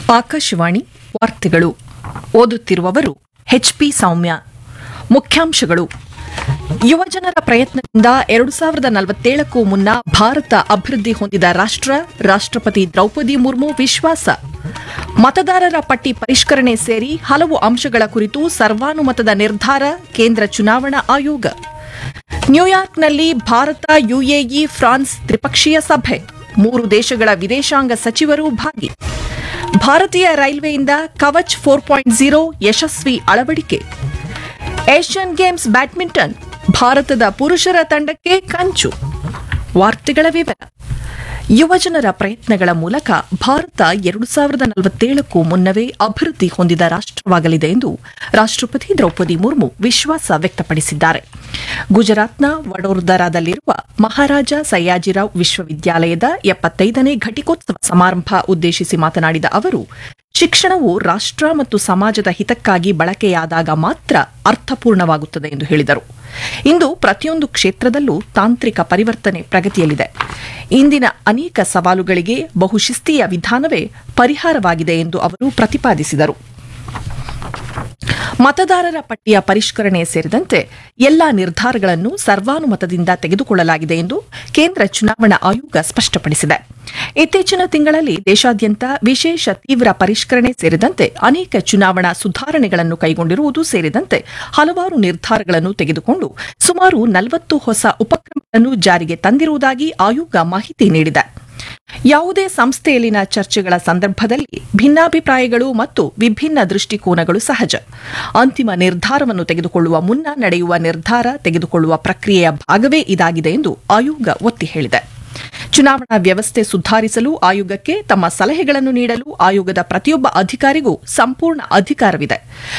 ಆಕಾಶವಾಣಿ ವಾರ್ತೆಗಳು ಓದುತ್ತಿರುವವರು ಎಚ್ಪಿ ಸೌಮ್ಯ ಮುಖ್ಯಾಂಶಗಳು ಯುವಜನರ ಪ್ರಯತ್ನದಿಂದ ಎರಡು ಸಾವಿರದ ನಲವತ್ತೇಳಕ್ಕೂ ಮುನ್ನ ಭಾರತ ಅಭಿವೃದ್ಧಿ ಹೊಂದಿದ ರಾಷ್ಟ್ರ ರಾಷ್ಟ್ರಪತಿ ದ್ರೌಪದಿ ಮುರ್ಮು ವಿಶ್ವಾಸ ಮತದಾರರ ಪಟ್ಟಿ ಪರಿಷ್ಕರಣೆ ಸೇರಿ ಹಲವು ಅಂಶಗಳ ಕುರಿತು ಸರ್ವಾನುಮತದ ನಿರ್ಧಾರ ಕೇಂದ್ರ ಚುನಾವಣಾ ಆಯೋಗ ನ್ಯೂಯಾರ್ಕ್ನಲ್ಲಿ ಭಾರತ ಯುಎಇ ಫ್ರಾನ್ಸ್ ತ್ರಿಪಕ್ಷೀಯ ಸಭೆ ಮೂರು ದೇಶಗಳ ವಿದೇಶಾಂಗ ಸಚಿವರು ಭಾಗಿ ಭಾರತೀಯ ರೈಲ್ವೆಯಿಂದ ಕವಚ್ ಫೋರ್ ಪಾಯಿಂಟ್ ಝೀರೋ ಯಶಸ್ವಿ ಅಳವಡಿಕೆ ಏಷ್ಯನ್ ಗೇಮ್ಸ್ ಬ್ಯಾಡ್ಮಿಂಟನ್ ಭಾರತದ ಪುರುಷರ ತಂಡಕ್ಕೆ ಕಂಚು ವಾರ್ತೆಗಳ ವಿವರ ಯುವಜನರ ಪ್ರಯತ್ನಗಳ ಮೂಲಕ ಭಾರತ ಎರಡು ಸಾವಿರದ ನಲವತ್ತೇಳಕ್ಕೂ ಮುನ್ನವೇ ಅಭಿವೃದ್ಧಿ ಹೊಂದಿದ ರಾಷ್ಟ್ರವಾಗಲಿದೆ ಎಂದು ರಾಷ್ಟ್ರಪತಿ ದ್ರೌಪದಿ ಮುರ್ಮು ವಿಶ್ವಾಸ ವ್ಯಕ್ತಪಡಿಸಿದ್ದಾರೆ ಗುಜರಾತ್ನ ವಡೋದರಾದಲ್ಲಿರುವ ಮಹಾರಾಜ ಸಯ್ಯಾಜಿರಾವ್ ವಿಶ್ವವಿದ್ಯಾಲಯದ ಎಪ್ಪತ್ತೈದನೇ ಘಟಿಕೋತ್ಸವ ಸಮಾರಂಭ ಉದ್ದೇಶಿಸಿ ಮಾತನಾಡಿದ ಅವರು ಶಿಕ್ಷಣವು ರಾಷ್ಟ್ರ ಮತ್ತು ಸಮಾಜದ ಹಿತಕ್ಕಾಗಿ ಬಳಕೆಯಾದಾಗ ಮಾತ್ರ ಅರ್ಥಪೂರ್ಣವಾಗುತ್ತದೆ ಎಂದು ಹೇಳಿದರು ಇಂದು ಪ್ರತಿಯೊಂದು ಕ್ಷೇತ್ರದಲ್ಲೂ ತಾಂತ್ರಿಕ ಪರಿವರ್ತನೆ ಪ್ರಗತಿಯಲ್ಲಿದೆ ಇಂದಿನ ಅನೇಕ ಸವಾಲುಗಳಿಗೆ ಬಹುಶಿಸ್ತೀಯ ವಿಧಾನವೇ ಪರಿಹಾರವಾಗಿದೆ ಎಂದು ಅವರು ಪ್ರತಿಪಾದಿಸಿದರು ಮತದಾರರ ಪಟ್ಟಿಯ ಪರಿಷ್ಕರಣೆ ಸೇರಿದಂತೆ ಎಲ್ಲಾ ನಿರ್ಧಾರಗಳನ್ನು ಸರ್ವಾನುಮತದಿಂದ ತೆಗೆದುಕೊಳ್ಳಲಾಗಿದೆ ಎಂದು ಕೇಂದ್ರ ಚುನಾವಣಾ ಆಯೋಗ ಸ್ಪಷ್ಟಪಡಿಸಿದೆ ಇತ್ತೀಚಿನ ತಿಂಗಳಲ್ಲಿ ದೇಶಾದ್ಯಂತ ವಿಶೇಷ ತೀವ್ರ ಪರಿಷ್ಕರಣೆ ಸೇರಿದಂತೆ ಅನೇಕ ಚುನಾವಣಾ ಸುಧಾರಣೆಗಳನ್ನು ಕೈಗೊಂಡಿರುವುದು ಸೇರಿದಂತೆ ಹಲವಾರು ನಿರ್ಧಾರಗಳನ್ನು ತೆಗೆದುಕೊಂಡು ಸುಮಾರು ನಲವತ್ತು ಹೊಸ ಉಪಕ್ರಮಗಳನ್ನು ಜಾರಿಗೆ ತಂದಿರುವುದಾಗಿ ಆಯೋಗ ಮಾಹಿತಿ ನೀಡಿದೆ ಯಾವುದೇ ಸಂಸ್ಥೆಯಲ್ಲಿನ ಚರ್ಚೆಗಳ ಸಂದರ್ಭದಲ್ಲಿ ಭಿನ್ನಾಭಿಪ್ರಾಯಗಳು ಮತ್ತು ವಿಭಿನ್ನ ದೃಷ್ಟಿಕೋನಗಳು ಸಹಜ ಅಂತಿಮ ನಿರ್ಧಾರವನ್ನು ತೆಗೆದುಕೊಳ್ಳುವ ಮುನ್ನ ನಡೆಯುವ ನಿರ್ಧಾರ ತೆಗೆದುಕೊಳ್ಳುವ ಪ್ರಕ್ರಿಯೆಯ ಭಾಗವೇ ಇದಾಗಿದೆ ಎಂದು ಆಯೋಗ ಒತ್ತಿ ಹೇಳಿದೆ ಚುನಾವಣಾ ವ್ಯವಸ್ಥೆ ಸುಧಾರಿಸಲು ಆಯೋಗಕ್ಕೆ ತಮ್ಮ ಸಲಹೆಗಳನ್ನು ನೀಡಲು ಆಯೋಗದ ಪ್ರತಿಯೊಬ್ಬ ಅಧಿಕಾರಿಗೂ ಸಂಪೂರ್ಣ ಅಧಿಕಾರವಿದೆ